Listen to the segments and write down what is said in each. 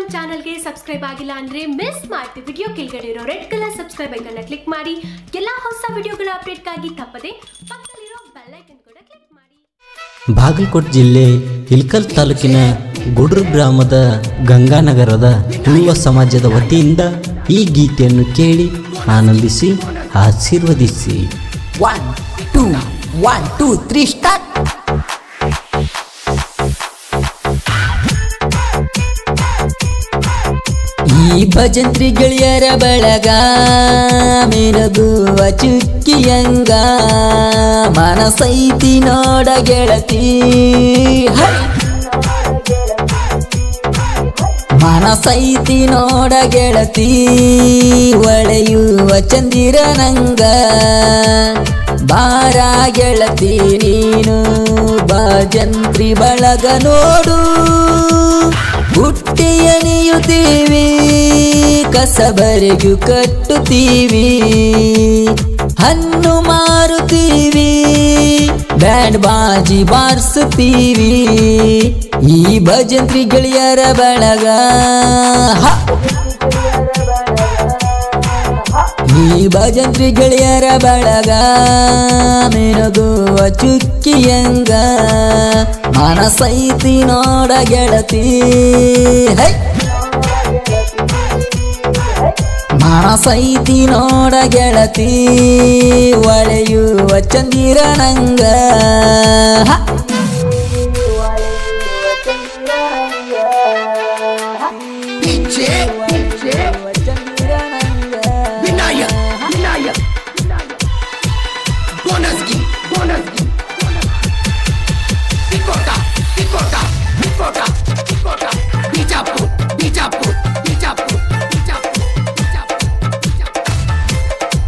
ಚಾನಲ್ಗೆ ಸಬ್ಸ್ಕ್ರೈಬ್ ಆಗಿಲ್ಲ ಅಂದ್ರೆ ಮಿಸ್ ಮಾಡ್ತೀವಿ ವಿಡಿಯೋ ಕೆಳಗಡೆ ಇರೋ ರೆಡ್ ಕಲರ್ ಸಬ್ಸ್ಕ್ರೈಬ್ ಐಕನ್ನ ಕ್ಲಿಕ್ ಮಾಡಿ ಎಲ್ಲಾ ಹೊಸ ವಿಡಿಯೋಗಳ ಅಪ್ಡೇಟ್ಗಾಗಿ ತಪ್ಪದೆ ಪಕ್ಕದಲ್ಲಿರೋ ಬೆಲ್ ಐಕನ್ ಕೂಡ ಕ್ಲಿಕ್ ಮಾಡಿ ಬಾಗಲಕೋಟೆ ಜಿಲ್ಲೆ ಇಲ್ಕಲ್ ತಾಲೂಕಿನ ಗುಡ್ರು ಗ್ರಾಮದ ಗಂಗಾನಗರದ ಉಳುವ ಸಮಾಜದ ವತಿಯಿಂದ ಈ ಗೀತೆಯನ್ನು ಕೇಳಿ ಆನಂದಿಸಿ ಆಶೀರ್ವದಿಸಿ one two one two three start ಈ ಭಜಂತ್ರಿ ಗೆಳೆಯರ ಬಳಗ ಮಿರಗುವ ಚುಕ್ಕಿಯಂಗ ಮನಸೈತಿ ನೋಡ ಗೆಳತಿ ಹೈ! ಮನಸೈತಿ ನೋಡ ಗೆಳತಿ ಒಳೆಯುವ ಚಂದಿರನಂಗ ಬಾರ ಗೆಳತಿ ನೀನು ಭಜಂತ್ರಿ ಬಳಗ ನೋಡು ಬುಟ್ಟಿಯ ನೀಯುತ್ತೀವಿ ಕಸಬರೆಗೂ ಕಟ್ಟುತ್ತೀವಿ ಹಣ್ಣು ಮಾರುತ್ತೀವಿ ಬ್ಯಾಂಡ್ ಬಾಜಿ ಬಾರಿಸುತ್ತೀವಿ ಈ ಭಜಂತ್ರಿ ಗೆಳೆಯರ ಬಳಗ ಹ! ಈ ಭಜಂತ್ರಿ ಗೆಳೆಯರ ಬಳಗ ಮಿರಗುವ ಚುಕ್ಕಿಯಂಗ ಮನಸೈತಿ ನೋಡ ಗೆಳತಿ ಹೈ ಮನಸೈತಿ ನೋಡ ಗೆಳತಿ ಒಳೆಯುವ ಚಂದಿರನಂಗ ಹ! Vinayak, Vinayak, Bonasgi, Bonasgi, Pikota, Pikota, Pikota, Pikota, Bijapur, Bijapur, Bijapur, Bijapur, Bijapur, Bijapur.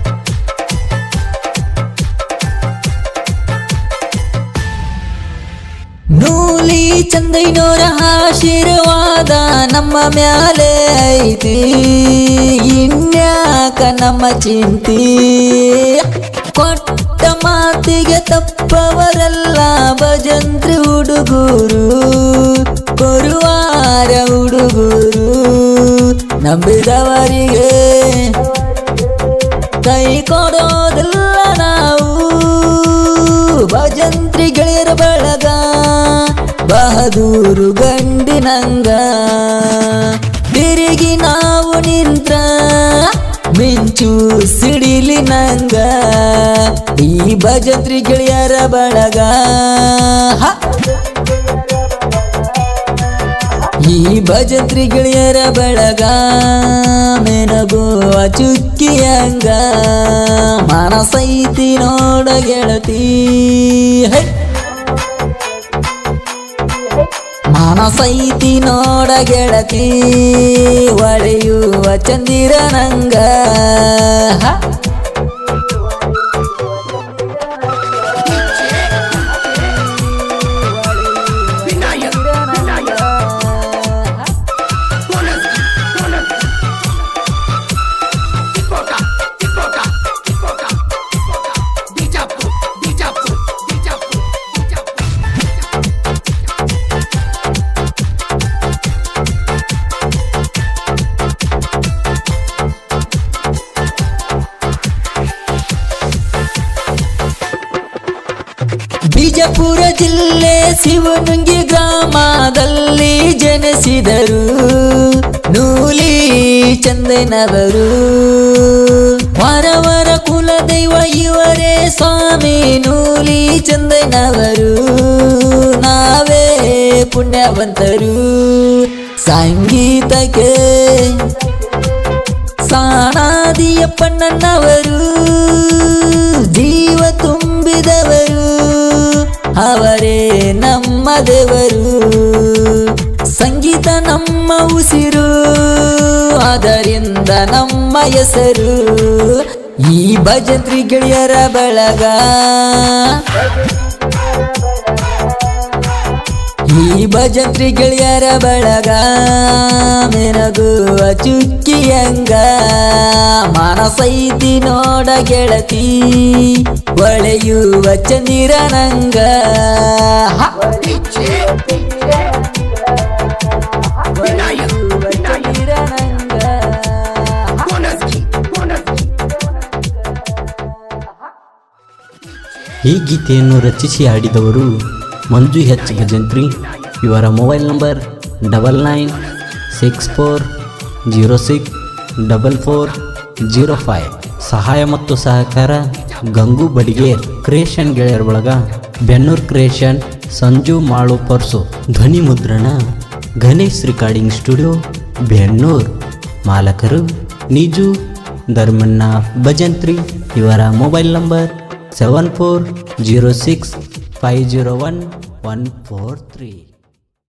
ನೂಲಿ ಚಂದೈನೋರ ಆಶೀರ್ವಾದ ನಮ್ಮ ಮ್ಯಾಲೆ ಐತಿ ಇನ್ಯಾಕ ನಮ್ಮ ಚಿಂತಿ ಕೊಟ್ಟ ಮಾತಿಗೆ ತಪ್ಪವರೆಲ್ಲ ಭಜಂತ್ರಿ ಹುಡುಗರು ಕೊರುವಾರ ಹುಡುಗರು ನಂಬಿದವರಿಗೆ ಕೈ ಕೊಡೋದಿಲ್ಲ ನಾವು ಭಜಂತ್ರಿ ಗೆಳೆಯರ ಬಳಗ ಬಹದೂರು ಗಂಡಿನಂಗ ತಿರುಗಿ ನಾವು ನಿಂತ್ರ ಮಿಂಚು ಸಿಡಿಲಿ ನಂಗ ಈ ಭಜಂತ್ರಿ ಗೆಳೆಯರ ಬಳಗ ಹ! ಈ ಭಜಂತ್ರಿ ಗೆಳೆಯರ ಬಳಗ ಮೆನಗುವ ಚುಕ್ಕಿಯಂಗ ಮನಸೈತಿ ನೋಡ ಗೆಳತಿ ಹೈ! ಮನಸೈತಿ ನೋಡ ಗೆಳತಿ ಒಳೆಯುವ ಚಂದಿರನಂಗ ಹ! Vinayak, Vinayak, Bonasgi, Bonasgi, Pikota, Pikota, Pikota, Pikota, Bijapur, Bijapur, Bijapur, Bijapur. Bijapur ಜಿಲ್ಲೆ ಶಿವನುಂಗಿ ಗ್ರಾಮದಲ್ಲಿ ಜನಿಸಿದರು ನೂಲಿ ಚಂದನವರು ವರವರ ಕುಲದೈವ ಇವರೇ ಸ್ವಾಮಿ ನೂಲಿ ಚಂದನವರು ನಾವೇ ಪುಣ್ಯವಂತರು ಸಂಗೀತಕ್ಕೆ ಸಾಣಾದಿಯಪ್ಪಣ್ಣನವರು ಜೀವ ತುಂಬಿದವರು ಅವರೇ ನಮ್ಮ ದೇವರು ಸಂಗೀತ ನಮ್ಮ ಉಸಿರು ಅದರಿಂದ ನಮ್ಮ ಹೆಸರು ಈ ಭಜಂತ್ರಿ ಗೆಳೆಯರ ಬಳಗ ಈ ಭಜಂತ್ರಿ ಗೆಳೆಯರ ಬಳಗ ಮೆನಗುವ ಚುಕ್ಕಿಯಂಗ ಮನಸೈತಿ ನೋಡ ಗೆಳತಿ ಒಳೆಯುವ ಚಂದಿರನಂಗ ಹ! Vinayak, Vinayak, ಈ ಗೀತೆಯನ್ನು ರಚಿಸಿ ಹಾಡಿದವರು ಮಂಜು ಎಚ್ ಭಜಂತ್ರಿ ಇವರ mobile number double nine six four zero six double four zero five ಸಹಾಯ ಮತ್ತು ಸಹಕಾರ ಗಂಗು ಬಡಿಗೇರ್ ಕ್ರಿಯೇಷನ್ ಗೆಳೆಯರ ಬಳಗ ಬೆನ್ನೂರ್ ಕ್ರಿಯೇಷನ್ ಸಂಜು ಮಾಳು ಪರ್ಸು ಧ್ವನಿ ಮುದ್ರಣ ಗಣೇಶ್ ರೆಕಾರ್ಡಿಂಗ್ ಸ್ಟುಡಿಯೋ ಬೆನ್ನೂರ್ ಮಾಲಕರು ನಿಜು ಧರ್ಮಣ್ಣ ಭಜಂತ್ರಿ ಇವರ mobile number seven four zero six five zero one one four three